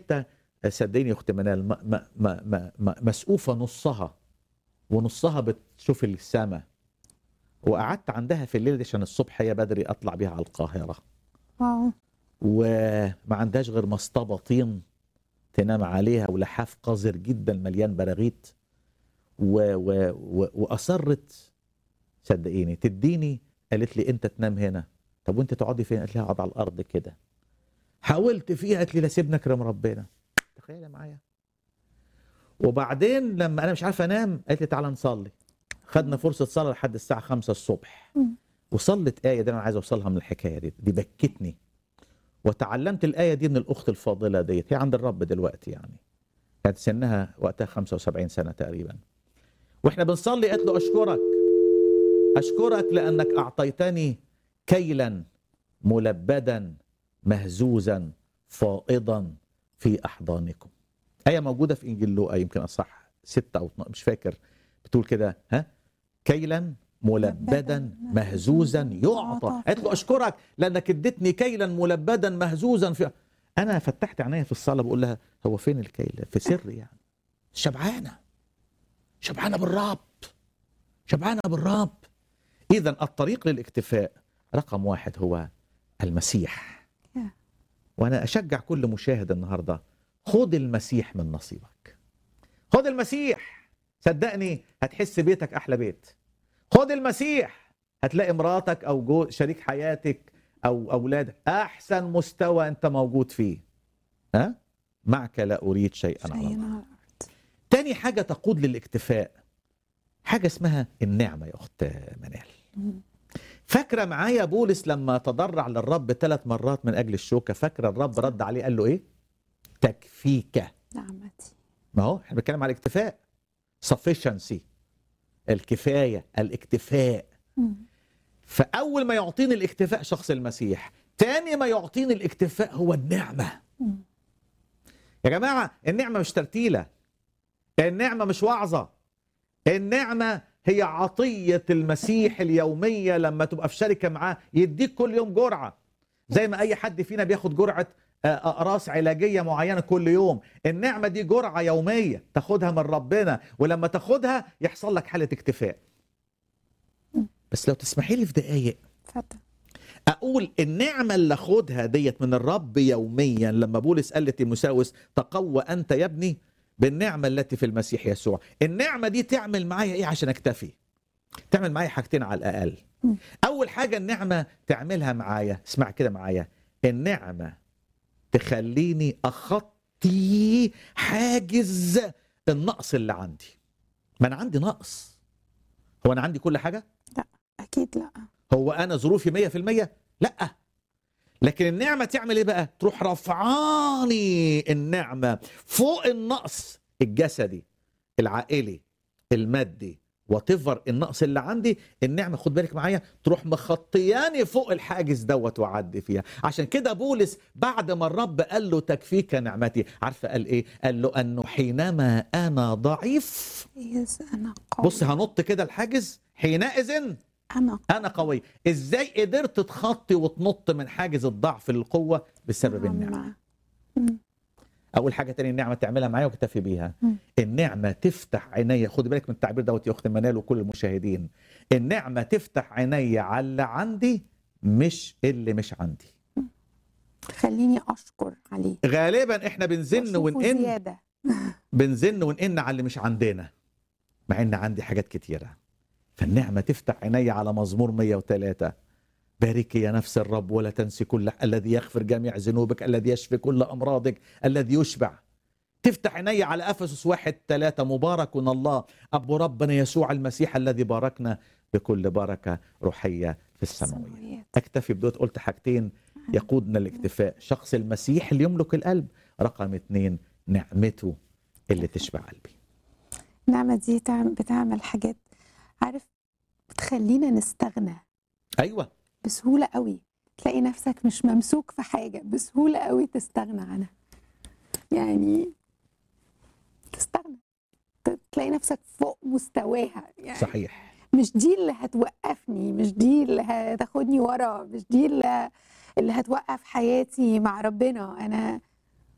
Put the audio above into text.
حته صدقيني يا اخت منال م- م- م- م- م- مسقوفه نصها ونصها بتشوف السماء وقعدت عندها في الليل دي عشان الصبح هي بدري اطلع بيها على القاهره واو وما عندهاش غير مصطبه طين تنام عليها ولحاف قذر جدا مليان براغيث و... و... و... واصرت صدقيني تديني قالت لي انت تنام هنا طب وانت تقعدي فين قالت لي هقعد على الارض كده حاولت فيها قالت لي لا سيبنا اكرم ربنا تخيل معايا وبعدين لما انا مش عارف انام قالت لي تعالى نصلي خدنا فرصه صلاه لحد الساعه 5 الصبح مم. وصلت ايه دي انا عايز اوصلها من الحكايه دي دي بكتني وتعلمت الايه دي من الاخت الفاضله ديت هي عند الرب دلوقتي يعني كانت سنها وقتها 75 سنه تقريبا واحنا بنصلي قالت له اشكرك اشكرك لانك اعطيتني كيلا ملبدا مهزوزا فائضا في احضانكم ايه موجوده في انجيل لوقا يمكن اصح ستة او 12 مش فاكر بتقول كده ها كيلا ملبدا مهزوزا يعطى قالت له اشكرك لانك اديتني كيلا ملبدا مهزوزا في انا فتحت عينيا في الصلاه بقول لها هو فين الكيل في سر يعني شبعانه شبعانه بالرب شبعانه بالرب اذا الطريق للاكتفاء رقم واحد هو المسيح Yeah. وانا اشجع كل مشاهد النهارده خد المسيح من نصيبك خد المسيح صدقني هتحس بيتك احلى بيت خد المسيح هتلاقي مراتك او جو شريك حياتك او اولادك احسن مستوى انت موجود فيه ها معك لا اريد شيئا على شيء الله على الأرض. تاني حاجه تقود للاكتفاء حاجه اسمها النعمه يا اخت منال مم. فاكره معايا بولس لما تضرع للرب ثلاث مرات من اجل الشوكه فاكره الرب رد عليه قال له ايه تكفيك نعمتي ما هو احنا بنتكلم على الاكتفاء sufficiency الكفايه الاكتفاء مم. فاول ما يعطيني الاكتفاء شخص المسيح تاني ما يعطيني الاكتفاء هو النعمه مم. يا جماعه النعمه مش ترتيله النعمه مش وعظه النعمه هي عطيه المسيح اليوميه لما تبقى في شركه معاه يديك كل يوم جرعه زي ما اي حد فينا بياخد جرعه آه، اقراص علاجيه معينه كل يوم النعمه دي جرعه يوميه تاخدها من ربنا ولما تاخدها يحصل لك حاله اكتفاء بس لو تسمحي لي في دقايق اتفضل اقول النعمه اللي اخدها ديت من الرب يوميا لما بولس قال لتيموساوس تقوى انت يا ابني بالنعمه التي في المسيح يسوع النعمه دي تعمل معايا ايه عشان اكتفي تعمل معايا حاجتين على الاقل مم. اول حاجه النعمه تعملها معايا اسمع كده معايا النعمه تخليني اخطي حاجز النقص اللي عندي ما انا عندي نقص هو انا عندي كل حاجه اكيد لا هو انا ظروفي 100% لا لكن النعمه تعمل ايه بقى تروح رفعاني النعمه فوق النقص الجسدي العائلي المادي وتفر النقص اللي عندي النعمه خد بالك معايا تروح مخطياني فوق الحاجز دوت وعدي فيها عشان كده بولس بعد ما الرب قال له تكفيك نعمتي عارفه قال ايه قال له انه حينما انا ضعيف إذ انا قوي بص هنط كده الحاجز حينئذ انا انا قوي ازاي قدرت تخطي وتنط من حاجز الضعف للقوه بسبب النعمه نعمة. مم. اول حاجه تاني النعمه تعملها معايا واكتفي بيها مم. النعمه تفتح عينيا خد بالك من التعبير دوت يا اخت منال وكل المشاهدين النعمه تفتح عينيا على اللي عندي مش اللي مش عندي خليني اشكر عليه غالبا احنا بنزن وأشوفه ونئن زياده بنزن ونئن على اللي مش عندنا مع ان عندي حاجات كتيره فالنعمه تفتح عيني على مزمور 103 باركي يا نفس الرب ولا تنسي كل الذي يغفر جميع ذنوبك الذي يشفي كل امراضك الذي يشبع تفتح عيني على افسس واحد ثلاثة مبارك الله ابو ربنا يسوع المسيح الذي باركنا بكل بركه روحيه في السماويه السماويات. اكتفي بدوت قلت حاجتين يقودنا الاكتفاء شخص المسيح اللي يملك القلب رقم اتنين نعمته اللي تشبع قلبي النعمه دي تعم- بتعمل حاجات عارف بتخلينا نستغنى ايوه بسهوله قوي تلاقي نفسك مش ممسوك في حاجه بسهوله قوي تستغنى عنها يعني تستغنى ت- تلاقي نفسك فوق مستواها يعني صحيح مش دي اللي هتوقفني مش دي اللي هتاخدني ورا مش دي اللي اللي هتوقف حياتي مع ربنا انا